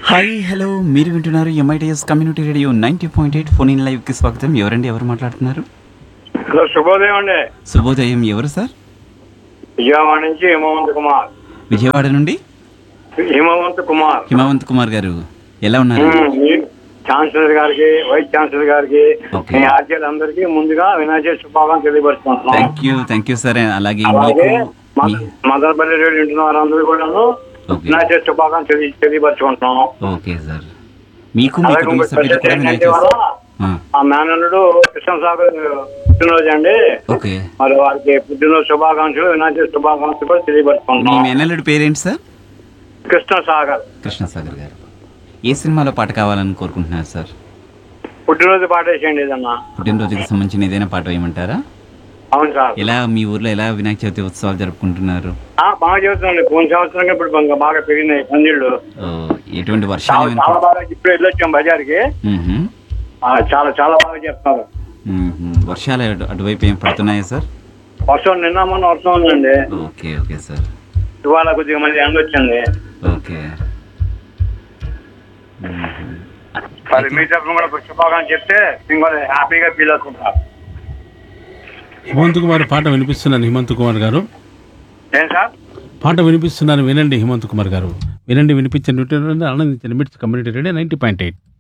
Hi hello మీరు వింటున్నారు MITS community radio ninety point eight phone in లైవ్కి స్వాగతం ఎవరండి ఎవరు మాట్లాడుతున్నారు హలో శుభోదయం అండి శుభోదయం ఎవరు సార్ విజయవాడ నుంచి హిమవంత్ కుమార్ విజయవాడ నుండి హిమవంత్ కుమార్ హిమవంత్ కుమార్ గారు ఎలా ఉన్నారు ఉమ్, మీ- ఛాన్సలర్ గారికి వైస్ ఛాన్సలర్ గారికి ఓకే. మీ ఆర్జీలందరికీ ముందుగా వినాయక చవితి శుభాకాంక్షలు తెలియపరుస్తున్నాం thank you thank you sir అలాగే అలాగే మీకు మీ- మదర్పల్లి రేడియో వింటున్న వారందరూ కూడాను ఓకే వినాయక చవితి శుభాకాంక్షలు తెలియ- తెలియపరుచుకుంటున్నాం ఓకే సార్ మీకు మీ అలాగే కుటుంబ ఇంకొక సభ్యులు స్పెషల్ కూడా వినాయక ఏంటంటే చవితి- ఇవాళ ఆ, ఆ మేనల్లుడు కృష్ణ సాగర్ పుట్టినరోజు అండి ఓకే మరి వారికి పుట్టినరోజు శుభాకాంక్షలు వినాయక చవితి శుభాకాంక్షలు కూడా మీ తెలియపరుచుకుంటున్నాం మేనల్లుడి పేరేంటి సార్ కృష్ణ సాగర్ కృష్ణసాగర్ గారు ఏ సినిమాలో పాట కావాలని కోరుకుంటున్నారు సార్ పుట్టినరోజు పాట వేసేయండి ఏదన్నా పుట్టినరోజుకి సంబంధించిన ఏదైనా పాట వేయమంటారా అవును సార్ ఎలా మీ ఊర్లో ఎలా వినాయక చవితి ఉత్సవాలు జరుపుకుంటున్నారు ఆ, బాగా చెబుతున్నాండి పోయిన సంవత్సరంగా ఇప్పుడు బాగా బాగా పెరిగినాయి పందిళ్ళు ఓ, ఎటువంటి వర్షాలు చాలా ఏమైనా చాలా బాగా ఇప్పుడు వెళ్ళొచ్చాం బజార్కి మ్మ్హ. ఆ, చాలా చాలా బాగా చెప్తారు మ్మ్హ. వర్షాలు అటు- అటువైపు ఏం పడుతున్నాయా సార్ వర్షం నిన్న మొన్న వర్షం ఉందండి ఓకే ఓకే సార్ ఇవాళ కొద్దిగా మళ్ళీ ఎండ వచ్చింది ఓకే మ్మ్హ. మరి మీ తరఫున కూడా ఒక శుభాకాంక్షలు చెప్తే ఇంకా హ్యాపీగా ఫీల్ అవుతుంటారు హిమంత్ కుమార్ పాట వినిపిస్తున్నాను హిమంత్ కుమార్ గారు ఏం సార్ పాట వినిపిస్తున్నాను వినండి హిమంత్ కుమార్ గారు వినండి వినిపించండి ఆనందించండి MITS community radio ninety point eight